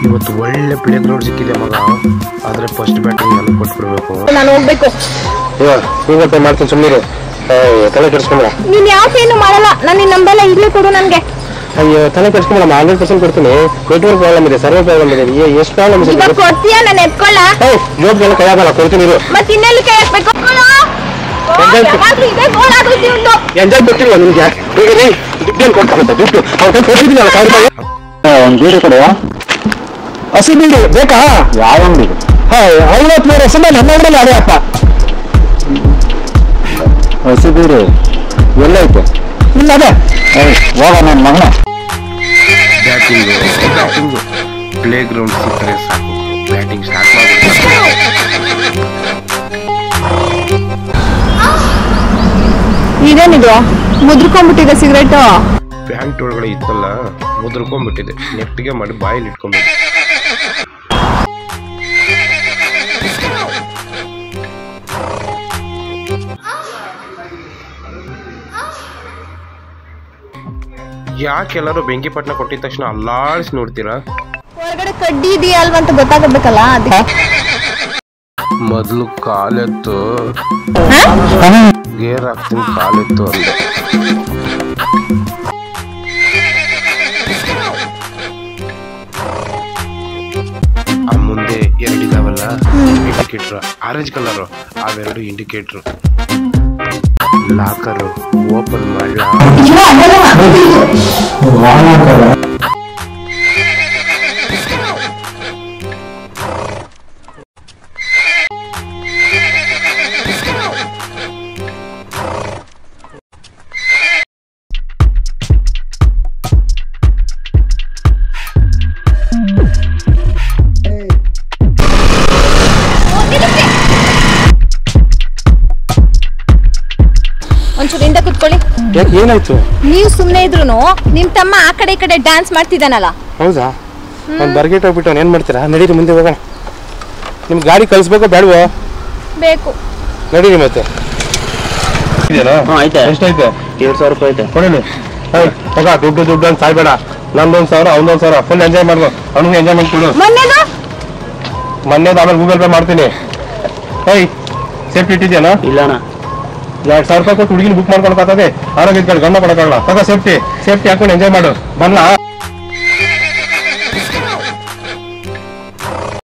ಇವತ್ತು ಒಳ್ಳೆ play ground ಸಿಕ್ಕಿದೆ ಮಗ ಆದರೆ ಫಸ್ಟ್ ಬ್ಯಾಟಿಂಗ್ ನನಗೆ ಕೊಟ್ಬಿಡ್ಬೇಕು ನಾನು ಹೋಗ್ಬೇಕು ಗೂಗಲ್ ಪೇ ಮಾಡ್ತೀನಿ ಸುಮ್ಮನೆ ತಲೆ ಕೆಡಿಸ್ಕೊಂಬೇಡ ನೀನ್ ಯಾವ ಪೇನು ಮಾಡಲ್ಲ ನಾನು ನಿನ್ ನಂಬಲ್ಲ ಇರ್ಲಿ ಕೊಡು ನನ್ಗೆ ಅಯ್ಯೋ ತಲೆ ಕೆಡಿಸ್ಕೊಂಬೇಡ ಹಂಡ್ರೆಡ್ ಪರ್ಸೆಂಟ್ ಕೊಡ್ತೀನಿ ನೆಟ್ವರ್ಕ್ ಪ್ರಾಬ್ಲಮ್ ಇದೆ ಸರ್ವರ್ ಪ್ರಾಬ್ಲಮ್ ಇದೆ ಏ- ಎಷ್ಟು ಪ್ರಾಬ್ಲಮ್ ಇದೆ ಇವಾಗ ಕೊಡ್ತೀಯ ನಾನು ಎತ್ಕೊಳ್ಳ ಏಯ್ ಜೋಬ್ಗೆಲ್ಲ ಕೈ ಆಗಲ್ಲ ಕೊಡ್ತೀನಿ ಇರು ಮತ್ತೆ ಇನ್ನೆಲ್ಲಿ ಕೈ ಹಾಕ್ಬೇಕು ಎಂಜಾಯ್ ಮಾಡು. ಯಾವಾಗ್ಲೂ ಇದೇ ಗೋಳ್ ಆಗೋದು ಇವ್ನ್ದು. ಎಂಜಾಯ್ ಗೊತ್ತಿಲ್ವಾ ನಿಮಗೆ ಈಗ ರೀ ದುಡ್ಡೇನು ಕೊಡ್ತಾರಂತೆ ದುಡ್ಡು ಅವ್ರ ಕೈ ಕೊಟ್ಟಿದ್ದೀನಲ್ಲ ಸಾವಿರ ರೂಪಾಯಿ ಒಂದು ಬೀಡಿ ಕೊಡುವ ಹಸಿ ಬೀಡಿ ಬೇಕಾ ಯಾವ ಅಂಗಡಿ ಐವತ್ತು ಮೂರು ವರ್ಷ ಮೇಲೆ ಹನ್ನೆರಡರಲ್ಲಿ ಅದೇ ಅಪ್ಪ ಹಸಿ ಬೀಡಿ ಎಲ್ಲೈತೆ ಇಲ್ಲ ಅದೇ ಏಯ್ ಹೋಗ ನನ್ನ ಮಗನ ಬ್ಯಾಟಿಂಗು ಬ್ಯಾಟಿಂಗು ಪ್ಲೇ ಗ್ರೌಂಡ್ ಸಿಕ್ಕರೆ ಸಾಕು ಬ್ಯಾಟಿಂಗ್ ಸ್ಟಾರ್ಟ್ ಮಾಡ್ಬೇಕು ಇದೇನಿದು ಮುದ್ರಕೊಂಡ್ಬಿಟ್ಟಿದೆ ಸಿಗರೇಟ್ ಪ್ಯಾಂಟ್ ಒಳಗಡೆ ಇತ್ತಲ್ಲ ಮುದ್ರಕೊಂಡ್ಬಿಟ್ಟಿದೆ ನೆಟ್ಟಿಗೆ ಮಾಡಿ ಬಾಯಲ್ಲಿ ಇಟ್ಕೊಂಡ್ಬಿಟ್ಟು ಯಾಕೆಲ್ಲರೂ ಬೆಂಕಿ ಪಟ್ಟಣ ಕೊಟ್ಟಿದ ತಕ್ಷಣ ಅಲ್ಲಾಡಿಸಿ ನೋಡ್ತೀರಾ ಹೊರಗಡೆ ಕಡ್ಡಿ ಇದೆಯಾ ಅಲ್ವಾ ಅಂತ ಗೊತ್ತಾಗಬೇಕಲ್ಲ ಅದಕ್ಕೆ ಮೊದಲು ಕಾಲೆತ್ತು ಗೇರ್ ಹಾಕ್ತೀನಿ ಕಾಲೆತ್ತು ಅಂದೆ ಆ ಮುಂದೆ ಎರಡು ಇದಾವಲ್ಲ ಇಂಡಿಕೇಟರ್ ಆರೆಂಜ್ ಕಲರ್ ಅವೆರಡು ಇಂಡಿಕೇಟರ್ ಲಾಕರ್ ಓಪನ್ ಮಾಡಲ ಒಂಚೂರು ಹಿಂದೆ ಕುತ್ಕೊಳ್ಳಿ ಯಾಕೆ ಏನಾಯ್ತು ನೀವು ಸುಮ್ಮನೆ ಇದ್ರು ನಿಮ್ ತಮ್ಮ ಆ ಕಡೆ ಈ ಕಡೆ ಡ್ಯಾನ್ಸ್ ಮಾಡ್ತಿದ್ದಾನಲ್ಲ ಹೌದಾ ಒಂದು ಬರ್ಗೆಟ್ ಹೋಗ್ಬಿಟ್ಟು ಅವ್ನು ಏನು ಮಾಡ್ತೀರಾ ನಡೀರಿ ಮುಂದೆ ಹೋಗೋಣ ನಿಮ್ಗೆ ಗಾಡಿ ಕಳಿಸ್ಬೇಕೋ ಬೇಡವೋ ಬೇಕು ನಡೀರಿ ಮತ್ತೆ ಇದೆಯಾ ಹ್ಞೂ ಐತೆ ಎಷ್ಟೈತೆ ಏಳು ಸಾವಿರ ರೂಪಾಯಿ ಐತೆ ಕೊಡಲಿ ತಗ ದುಡ್ಡು ದುಡ್ಡು ಅಂತ ಸಾಯ್ಬೇಡ ನಂದೊಂದು ಸಾವಿರ ಅವನೊಂದು ಸಾವಿರ ಫುಲ್ ಎಂಜಾಯ್ ಮಾಡ್ಕೊ ಅವನಿಗೆ ಎಂಜಾಯ್ ಮಾಡ್ಕೊಡು ಮೊನ್ನೆದು ಮೊನ್ನೆದು ಆಮೇಲೆ ಗೂಗಲ್ ಪೇ ಮಾಡ್ತೀನಿ ಏಯ್ ಸೇಫ್ಟಿ ಇಟ್ಟಿದ್ಯಾನ ಇಲ್ಲಣ್ಣ ಎರಡು ಸಾವಿರ ರೂಪಾಯಿ ಕೊಟ್ಟು ಹುಡುಗಿನ ಬುಕ್ ಮಾಡ್ಕೊಳಕ್ಕಾಗ್ತದೆ ಆರೋಗ್ಯ ಗಂಡ ಕೊಡೋಕ್ಕಾಗಲ್ಲ ತಗೋ ಸೇಫ್ಟಿ ಸೇಫ್ಟಿ ಹಾಕೊಂಡು ಎಂಜಾಯ್ ಮಾಡು ಬನ್ನ